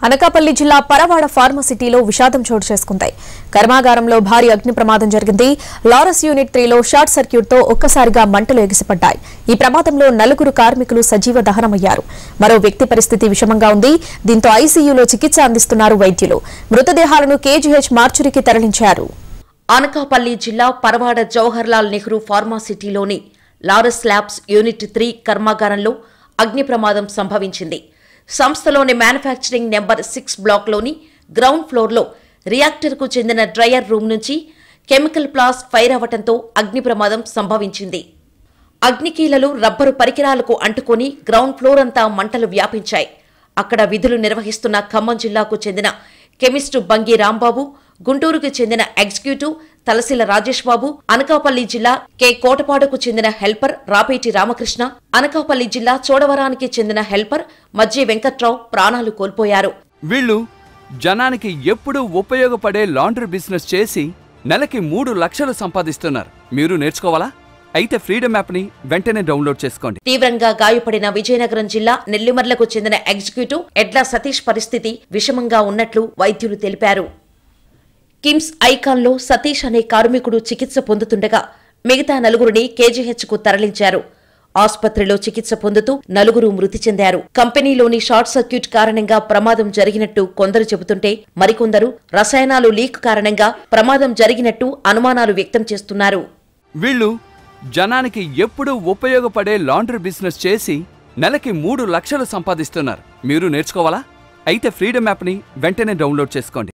అనకాపల్లి జిల్లా పరవాడ ఫార్మసిటీలో విషాదం చోటు చేసుకుంది కర్మాగారంలో భారీ అగ్ని ప్రమాదం జరిగింది లారస్ యూనిట్ త్రీలో షార్ట్ సర్క్యూట్ తో ఒక్కసారిగా మంటలు ఎగిసిపడ్డాయి ఈ ప్రమాదంలో నలుగురు కార్మికులు సజీవ దహనమయ్యారు మరో వ్యక్తి పరిస్థితి విషమంగా ఉంది దీంతో ఐసీయూలో చికిత్స అందిస్తున్నారు వైద్యులు మృతదేహాలను కేజీహెచ్ మార్చురికి తరలించారు అనకాపల్లి జిల్లా పరవాడ జవహర్లాల్ నెహ్రూ ఫార్మాసిటీలోని లారస్ ల్యాబ్స్ యూనిట్ త్రీ కర్మాగారంలో అగ్ని ప్రమాదం సంభవించింది సంస్థలోని మ్యానుఫ్యాక్చరింగ్ నెంబర్ సిక్స్ బ్లాక్లోని గ్రౌండ్ ఫ్లోర్లో రియాక్టర్కు చెందిన డ్రయర్ రూమ్ నుంచి కెమికల్ ప్లాస్ ఫైర్ అవ్వటంతో అగ్ని ప్రమాదం సంభవించింది అగ్నికీలలు రబ్బరు పరికరాలకు అంటుకొని గ్రౌండ్ ఫ్లోర్ అంతా మంటలు వ్యాపించాయి అక్కడ విధులు నిర్వహిస్తున్న ఖమ్మం జిల్లాకు చెందిన కెమిస్టు బంగి రాంబాబు గుంటూరుకు చెందిన ఎగ్జిక్యూటివ్ తలసిల రాజేష్ బాబు అనకాపల్లి జిల్లా కె కోటపాడుకు చెందిన హెల్పర్ రాపేటి రామకృష్ణ అనకాపల్లి జిల్లా చోడవరానికి చెందిన హెల్పర్ మజ్జి వెంకట్రావు ప్రాణాలు కోల్పోయారు వీళ్ళు జనానికి ఎప్పుడూ ఉపయోగపడే లాండ్రీ బిజినెస్ చేసి నెలకి మూడు లక్షలు సంపాదిస్తున్నారు మీరు నేర్చుకోవాలా అయితే ఫ్రీడమ్ యాప్ని వెంటనే డౌన్లోడ్ చేసుకోండి తీవ్రంగా గాయపడిన విజయనగరం జిల్లా నెల్లిమర్లకు చెందిన ఎగ్జిక్యూటివ్ ఎడ్ల సతీష్ పరిస్థితి విషమంగా ఉన్నట్లు వైద్యులు తెలిపారు కిమ్స్ ఐకాన్లో సతీష్ అనే కార్మికుడు చికిత్స పొందుతుండగా మిగతా నలుగురిని కేజీహెచ్కు తరలించారు ఆసుపత్రిలో చికిత్స పొందుతూ నలుగురు మృతి చెందారు కంపెనీలోని షార్ట్ సర్క్యూట్ కారణంగా ప్రమాదం జరిగినట్టు కొందరు చెబుతుంటే మరికొందరు రసాయనాలు లీక్ కారణంగా ప్రమాదం జరిగినట్టు అనుమానాలు వ్యక్తం చేస్తున్నారు వీళ్ళు జనానికి ఎప్పుడూ ఉపయోగపడే లాండ్రీ బిజినెస్ చేసి నెలకి మూడు లక్షలు సంపాదిస్తున్నారు మీరు నేర్చుకోవాలా అయితే ఫ్రీడమ్ యాప్ని వెంటనే డౌన్లోడ్ చేసుకోండి